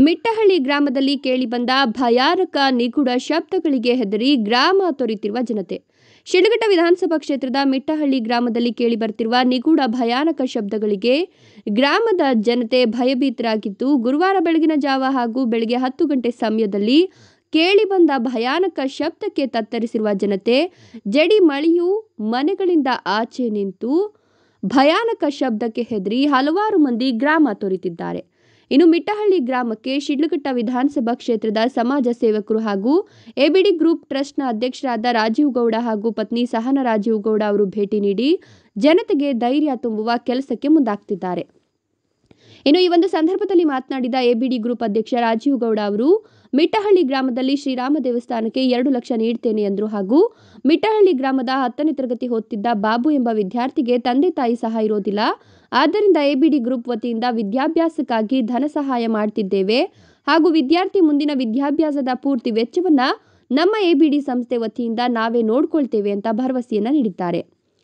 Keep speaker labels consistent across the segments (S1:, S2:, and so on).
S1: ಮಿಟ್ಟಹಳ್ಳಿ ಗ್ರಾಮದಲ್ಲಿ ಕೇಳಿಬಂದ ಭಯಾನಕ ನಿಗೂಢ ಶಬ್ದಗಳಿಗೆ ಹೆದರಿ ಗ್ರಾಮ ತೊರೆಯುತ್ತಿರುವ ಜನತೆ ಶಿಡ್ಲಘಟ್ಟ ವಿಧಾನಸಭಾ ಕ್ಷೇತ್ರದ ಮಿಟ್ಟಹಳ್ಳಿ ಗ್ರಾಮದಲ್ಲಿ ಕೇಳಿಬರುತ್ತಿರುವ ನಿಗೂಢ ಭಯಾನಕ ಶಬ್ದಗಳಿಗೆ ಗ್ರಾಮದ ಜನತೆ ಭಯಭೀತರಾಗಿದ್ದು ಗುರುವಾರ ಬೆಳಗಿನ ಜಾವ ಹಾಗೂ ಬೆಳಗ್ಗೆ ಹತ್ತು ಗಂಟೆ ಸಮಯದಲ್ಲಿ ಕೇಳಿಬಂದ ಭಯಾನಕ ಶಬ್ದಕ್ಕೆ ತತ್ತರಿಸಿರುವ ಜನತೆ ಜಡಿ ಮಳೆಯು ಮನೆಗಳಿಂದ ಆಚೆ ನಿಂತು ಭಯಾನಕ ಶಬ್ದಕ್ಕೆ ಹೆದರಿ ಹಲವಾರು ಮಂದಿ ಗ್ರಾಮ ತೊರೆತಿದ್ದಾರೆ ಇನ್ನು ಮಿಟ್ಟಹಳ್ಳಿ ಗ್ರಾಮಕ್ಕೆ ಶಿಡ್ಲಘಟ್ಟ ವಿಧಾನಸಭಾ ಕ್ಷೇತ್ರದ ಸಮಾಜ ಸೇವಕರು ಹಾಗೂ ಎಬಿಡಿ ಗ್ರೂಪ್ ಟ್ರಸ್ಟ್ನ ಅಧ್ಯಕ್ಷರಾದ ರಾಜೀವ್ ಗೌಡ ಹಾಗೂ ಪತ್ನಿ ಸಹನ ರಾಜೀವ್ ಗೌಡ ಅವರು ಭೇಟಿ ನೀಡಿ ಜನತೆಗೆ ಧೈರ್ಯ ತುಂಬುವ ಕೆಲಸಕ್ಕೆ ಮುಂದಾಗ್ತಿದ್ದಾರೆ ಇನ್ನು ಈ ಒಂದು ಸಂದರ್ಭದಲ್ಲಿ ಮಾತನಾಡಿದ ಎಬಿಡಿ ಗ್ರೂಪ್ ಅಧ್ಯಕ್ಷ ರಾಜೀವ್ ಗೌಡ ಅವರು ಮಿಟ್ಟಹಳ್ಳಿ ಗ್ರಾಮದಲ್ಲಿ ಶ್ರೀರಾಮ ದೇವಸ್ಥಾನಕ್ಕೆ ಎರಡು ಲಕ್ಷ ನೀಡ್ತೇನೆ ಎಂದರು ಹಾಗೂ ಮಿಟ್ಟಹಳ್ಳಿ ಗ್ರಾಮದ ಹತ್ತನೇ ತರಗತಿ ಓದ್ತಿದ್ದ ಬಾಬು ಎಂಬ ವಿದ್ಯಾರ್ಥಿಗೆ ತಂದೆ ತಾಯಿ ಸಹ ಇರೋದಿಲ್ಲ ಆದ್ದರಿಂದ ಎಬಿಡಿ ಗ್ರೂಪ್ ವತಿಯಿಂದ ವಿದ್ಯಾಭ್ಯಾಸಕ್ಕಾಗಿ ಧನ ಸಹಾಯ ಮಾಡ್ತಿದ್ದೇವೆ ಹಾಗೂ ವಿದ್ಯಾರ್ಥಿ ಮುಂದಿನ ವಿದ್ಯಾಭ್ಯಾಸದ ಪೂರ್ತಿ ವೆಚ್ಚವನ್ನ ನಮ್ಮ ಎಬಿಡಿ ಸಂಸ್ಥೆ ವತಿಯಿಂದ ನಾವೇ ನೋಡ್ಕೊಳ್ತೇವೆ ಅಂತ ಭರವಸೆಯನ್ನ ನೀಡಿದ್ದಾರೆ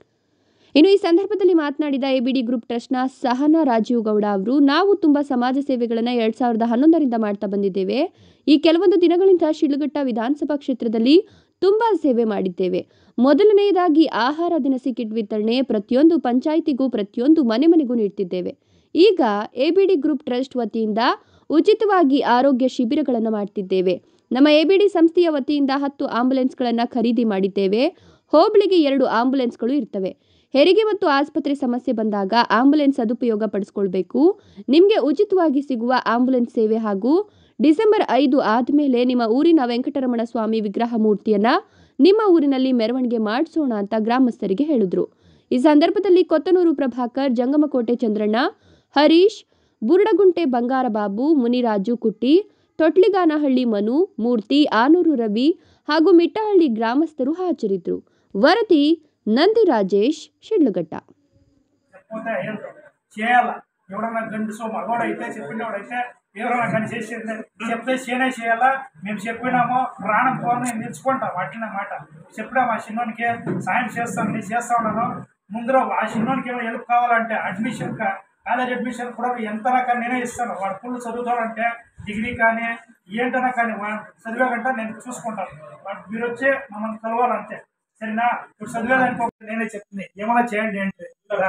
S1: ಇನ್ನು ಈ ಸಂದರ್ಭದಲ್ಲಿ ಮಾತನಾಡಿದ ಎಬಿಡಿ ಗ್ರೂಪ್ ಟ್ರಸ್ಟ್ನ ಸಹನಾ ರಾಜೀವ್ ಗೌಡ ಅವರು ನಾವು ತುಂಬ ಸಮಾಜ ಸೇವೆಗಳನ್ನು ಎರಡ್ ಸಾವಿರದ ಹನ್ನೊಂದರಿಂದ ಮಾಡ್ತಾ ಬಂದಿದ್ದೇವೆ ಈ ಕೆಲವೊಂದು ದಿನಗಳಿಂದ ಶಿಡ್ಲಘಟ್ಟ ವಿಧಾನಸಭಾ ಕ್ಷೇತ್ರದಲ್ಲಿ ತುಂಬಾ ಸೇವೆ ಮಾಡಿದ್ದೇವೆ ಮೊದಲನೆಯದಾಗಿ ಆಹಾರ ದಿನಸಿ ಕಿಟ್ ವಿತರಣೆ ಪ್ರತಿಯೊಂದು ಪಂಚಾಯಿತಿಗೂ ಪ್ರತಿಯೊಂದು ಮನೆ ಮನೆಗೂ ನೀಡ್ತಿದ್ದೇವೆ ಈಗ ಎಬಿಡಿ ಗ್ರೂಪ್ ಟ್ರಸ್ಟ್ ವತಿಯಿಂದ ಉಚಿತವಾಗಿ ಆರೋಗ್ಯ ಶಿಬಿರಗಳನ್ನು ಮಾಡ್ತಿದ್ದೇವೆ ನಮ್ಮ ಎಬಿಡಿ ಸಂಸ್ಥೆಯ ವತಿಯಿಂದ ಹತ್ತು ಆಂಬುಲೆನ್ಸ್ಗಳನ್ನು ಖರೀದಿ ಮಾಡಿದ್ದೇವೆ ಹೋಬಳಿಗೆ ಎರಡು ಆಂಬುಲೆನ್ಸ್ಗಳು ಇರ್ತವೆ ಹೆರಿಗೆ ಮತ್ತು ಆಸ್ಪತ್ರೆ ಸಮಸ್ಯೆ ಬಂದಾಗ ಆಂಬುಲೆನ್ಸ್ ಸದುಪಯೋಗ ಪಡಿಸ್ಕೊಳ್ಬೇಕು ನಿಮಗೆ ಉಚಿತವಾಗಿ ಸಿಗುವ ಆಂಬುಲೆನ್ಸ್ ಸೇವೆ ಹಾಗೂ ಡಿಸೆಂಬರ್ ಐದು ಆದಮೇಲೆ ನಿಮ್ಮ ಊರಿನ ವೆಂಕಟರಮಣ ಸ್ವಾಮಿ ವಿಗ್ರಹ ಮೂರ್ತಿಯನ್ನ ನಿಮ್ಮ ಊರಿನಲ್ಲಿ ಮೆರವಣಿಗೆ ಮಾಡಿಸೋಣ ಅಂತ ಗ್ರಾಮಸ್ಥರಿಗೆ ಹೇಳಿದ್ರು ಈ ಸಂದರ್ಭದಲ್ಲಿ ಕೊತ್ತನೂರು ಪ್ರಭಾಕರ್ ಜಂಗಮಕೋಟೆ ಚಂದ್ರಣ್ಣ ಹರೀಶ್ ಬುರುಡಗುಂಟೆ ಬಂಗಾರಬಾಬು ಮುನಿರಾಜು ಕುಟ್ಟಿ ತೊಟ್ಲಿಗಾನಹಳ್ಳಿ ಮನು ಮೂರ್ತಿ ಆನೂರು ರವಿ ಹಾಗೂ ಮಿಟ್ಟಹಳ್ಳಿ ಗ್ರಾಮಸ್ಥರು ಹಾಜರಿದ್ದರು ವರದಿ నంది రాజేష్ షిడ్లగట్ట
S2: చెప్పుకుంటే ఏంటో చేయాల ఎవడన్నా గండుసో మగోడైతే చెప్పినోడైతే ఎవరైనా కానీ చేసేది చెప్తే చేయనే చేయాలా మేము చెప్పినామో ప్రాణం పోని నిలుచుకుంటాం అట్టిన మాట చెప్పినా మా చిన్నోనికి సాయం చేస్తాను నేను చేస్తా ఉన్నాను ముందర ఆ చిన్నోనికి ఏమైనా హెల్ప్ కావాలంటే అడ్మిషన్ కాలేజ్ అడ్మిషన్ కూడా ఎంతనా కానీ నేనే ఇస్తాను వాడు ఫుల్ చదువుతాడంటే డిగ్రీ కానీ ఏంటన్నా కానీ వాడు చదివే కంటే నేను చూసుకుంటాను వాడు మీరు వచ్చి మమ్మల్ని కలవాలంతే సరేనా ఇప్పుడు చదివేదానికి నేనే చెప్తుంది ఏమైనా చేయండి అంటే కదా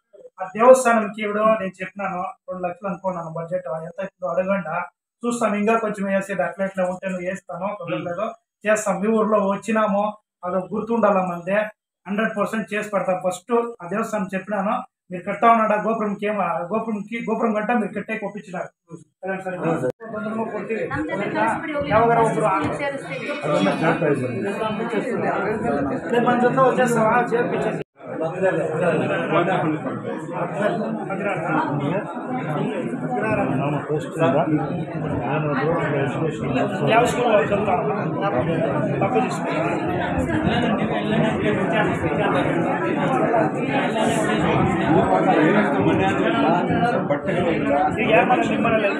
S2: ఆ దేవస్థానంకి ఇప్పుడు నేను చెప్పినాను రెండు లక్షలు అనుకున్నాను బడ్జెట్ ఎంత అవుతుందో అడగండి చూస్తాను ఇంకా కొంచెం వేసేది అట్లా ఇట్లా ఉంటే నువ్వు వేస్తాను కుదరలేదు చేస్తాం మీ ఊర్లో వచ్చినాము అది గుర్తుండాల మందే హండ్రెడ్ పర్సెంట్ చేసి పెడతాం ఫస్ట్ ఆ దేవస్థానం చెప్పినాను మీరు కట్టా ఉన్నాడు ఆ గోపురంకి ఏం ఆ గోపురంకి గోపురం గంట మీరు కట్టే ఒప్పించినారు అదే సరే ಬಂದ್ರು ಕೊಡ್ತೀವಿ ಯಾವಾಗ ಒಬ್ರು ಅದೇ మన జೊತೆ వచ్చేస్తావా చేర్పించేసి ಯಾವ ಸ್ಕೂಲ್ చదువుతాను తప్పు తీసుకున్నా ಯಾರು ನಿಮ್ಮನೆಲ್ಲ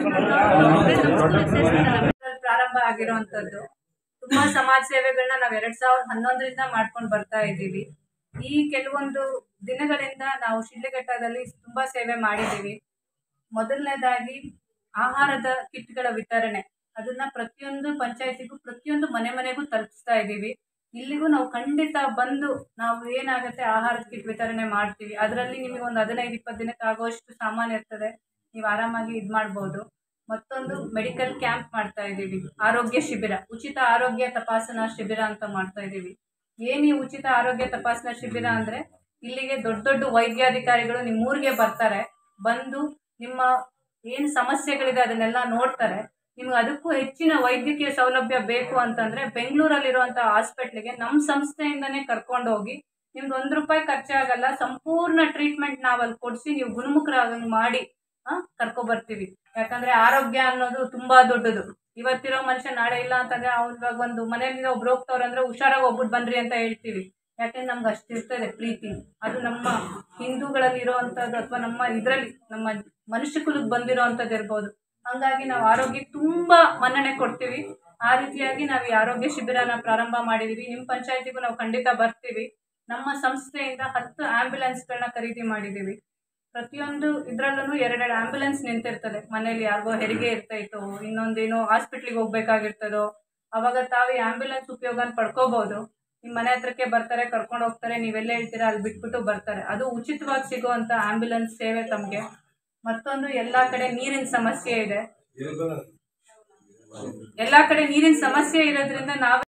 S3: ಪ್ರಾರಂಭ ಆಗಿರುವಂತದ್ದು ತುಂಬಾ ಸಮಾಜ ಸೇವೆಗಳನ್ನ ನಾವ್ ಎರಡ್ ಸಾವಿರದ ಹನ್ನೊಂದರಿಂದ ಮಾಡ್ಕೊಂಡು ಬರ್ತಾ ಇದ್ದೀವಿ ಈ ಕೆಲವೊಂದು ದಿನಗಳಿಂದ ನಾವು ಶಿಡ್ಲಘಟ್ಟದಲ್ಲಿ ತುಂಬಾ ಸೇವೆ ಮಾಡಿದ್ದೀವಿ ಮೊದಲನೇದಾಗಿ ಆಹಾರದ ಕಿಟ್ಗಳ ವಿತರಣೆ ಅದನ್ನ ಪ್ರತಿಯೊಂದು ಪಂಚಾಯತಿಗೂ ಪ್ರತಿಯೊಂದು ಮನೆ ಮನೆಗೂ ತಲುಪಿಸ್ತಾ ಇದ್ದೀವಿ ಇಲ್ಲಿಗೂ ನಾವು ಖಂಡಿತ ಬಂದು ನಾವು ಏನಾಗುತ್ತೆ ಆಹಾರದ ಕಿಟ್ ವಿತರಣೆ ಮಾಡ್ತೀವಿ ಅದರಲ್ಲಿ ನಿಮಗೆ ಒಂದು ಹದಿನೈದು ಇಪ್ಪತ್ತು ದಿನಕ್ಕೆ ಆಗುವಷ್ಟು ಸಾಮಾನು ಇರ್ತದೆ ನೀವು ಆರಾಮಾಗಿ ಇದು ಮಾಡ್ಬೋದು ಮತ್ತೊಂದು ಮೆಡಿಕಲ್ ಕ್ಯಾಂಪ್ ಮಾಡ್ತಾ ಇದ್ದೀವಿ ಆರೋಗ್ಯ ಶಿಬಿರ ಉಚಿತ ಆರೋಗ್ಯ ತಪಾಸಣಾ ಶಿಬಿರ ಅಂತ ಮಾಡ್ತಾ ಇದ್ದೀವಿ ಏನು ಈ ಉಚಿತ ಆರೋಗ್ಯ ತಪಾಸಣಾ ಶಿಬಿರ ಅಂದರೆ ಇಲ್ಲಿಗೆ ದೊಡ್ಡ ದೊಡ್ಡ ವೈದ್ಯಾಧಿಕಾರಿಗಳು ನಿಮ್ಮೂರಿಗೆ ಬರ್ತಾರೆ ಬಂದು ನಿಮ್ಮ ಏನು ಸಮಸ್ಯೆಗಳಿದೆ ಅದನ್ನೆಲ್ಲ ನೋಡ್ತಾರೆ ನಿಮ್ಗೆ ಅದಕ್ಕೂ ಹೆಚ್ಚಿನ ವೈದ್ಯಕೀಯ ಸೌಲಭ್ಯ ಬೇಕು ಅಂತಂದ್ರೆ ಬೆಂಗಳೂರಲ್ಲಿರುವಂಥ ಹಾಸ್ಪಿಟ್ಲಿಗೆ ನಮ್ಮ ಸಂಸ್ಥೆಯಿಂದನೇ ಕರ್ಕೊಂಡು ಹೋಗಿ ನಿಮ್ಗೆ ಒಂದು ರೂಪಾಯಿ ಖರ್ಚಾಗಲ್ಲ ಸಂಪೂರ್ಣ ಟ್ರೀಟ್ಮೆಂಟ್ ನಾವು ಅಲ್ಲಿ ಕೊಡಿಸಿ ನೀವು ಗುಣಮುಖರಾಗಂಗೆ ಮಾಡಿ ಕರ್ಕೊಬರ್ತೀವಿ ಯಾಕಂದ್ರೆ ಆರೋಗ್ಯ ಅನ್ನೋದು ತುಂಬಾ ದೊಡ್ಡದು ಇವತ್ತಿರೋ ಮನುಷ್ಯ ನಾಳೆ ಇಲ್ಲ ಅಂತಂದ್ರೆ ಅವ್ನು ಇವಾಗ ಒಂದು ಮನೆಯಿಂದ ಒಬ್ರು ಹೋಗ್ತವ್ರೆ ಅಂದ್ರೆ ಹುಷಾರಾಗಿ ಹೋಗ್ಬಿಟ್ಟು ಬನ್ರಿ ಅಂತ ಹೇಳ್ತೀವಿ ಯಾಕೆಂದ್ರೆ ನಮ್ಗೆ ಅಷ್ಟಿರ್ತದೆ ಪ್ರೀತಿ ಅದು ನಮ್ಮ ಹಿಂದೂಗಳಲ್ಲಿ ಇರೋವಂಥದ್ದು ಅಥವಾ ನಮ್ಮ ಇದರಲ್ಲಿ ನಮ್ಮ ಮನುಷ್ಯ ಕುಲಕ್ಕೆ ಬಂದಿರೋ ಅಂಥದ್ದು ಇರ್ಬೋದು ಹಂಗಾಗಿ ನಾವು ಆರೋಗ್ಯಕ್ಕೆ ತುಂಬಾ ಮನ್ನಣೆ ಕೊಡ್ತೀವಿ ಆ ರೀತಿಯಾಗಿ ನಾವು ಈ ಆರೋಗ್ಯ ಶಿಬಿರನ ಪ್ರಾರಂಭ ಮಾಡಿದೀವಿ ನಿಮ್ಮ ಪಂಚಾಯತಿಗೂ ನಾವು ಖಂಡಿತ ಬರ್ತೀವಿ ನಮ್ಮ ಸಂಸ್ಥೆಯಿಂದ ಹತ್ತು ಆಂಬ್ಯುಲೆನ್ಸ್ಗಳನ್ನ ಖರೀದಿ ಮಾಡಿದ್ದೀವಿ ಪ್ರತಿಯೊಂದು ಇದ್ರಲ್ಲೂ ಎರಡೆರಡು ಆಂಬ್ಯುಲೆನ್ಸ್ ನಿಂತಿರ್ತದೆ ಮನೇಲಿ ಯಾರಿಗೋ ಹೆರಿಗೆ ಇರ್ತೈತೋ ಇನ್ನೊಂದೇನೋ ಹಾಸ್ಪಿಟ್ಲಿಗೆ ಹೋಗ್ಬೇಕಾಗಿರ್ತದೋ ಅವಾಗ ತಾವೇ ಆಂಬ್ಯುಲೆನ್ಸ್ ಉಪಯೋಗನ ಪಡ್ಕೋಬಹುದು ನಿಮ್ಮ ಮನೆ ಹತ್ರಕ್ಕೆ ಬರ್ತಾರೆ ಕರ್ಕೊಂಡು ಹೋಗ್ತಾರೆ ನೀವೆಲ್ಲ ಹೇಳ್ತೀರಾ ಅಲ್ಲಿ ಬಿಟ್ಬಿಟ್ಟು ಬರ್ತಾರೆ ಅದು ಉಚಿತವಾಗಿ ಸಿಗುವಂಥ ಆಂಬ್ಯುಲೆನ್ಸ್ ಸೇವೆ ತಮಗೆ ಮತ್ತೊಂದು ಎಲ್ಲ ಕಡೆ ನೀರಿನ ಸಮಸ್ಯೆ ಇದೆ ಎಲ್ಲ ಕಡೆ ನೀರಿನ ಸಮಸ್ಯೆ ಇರೋದ್ರಿಂದ ನಾವೇ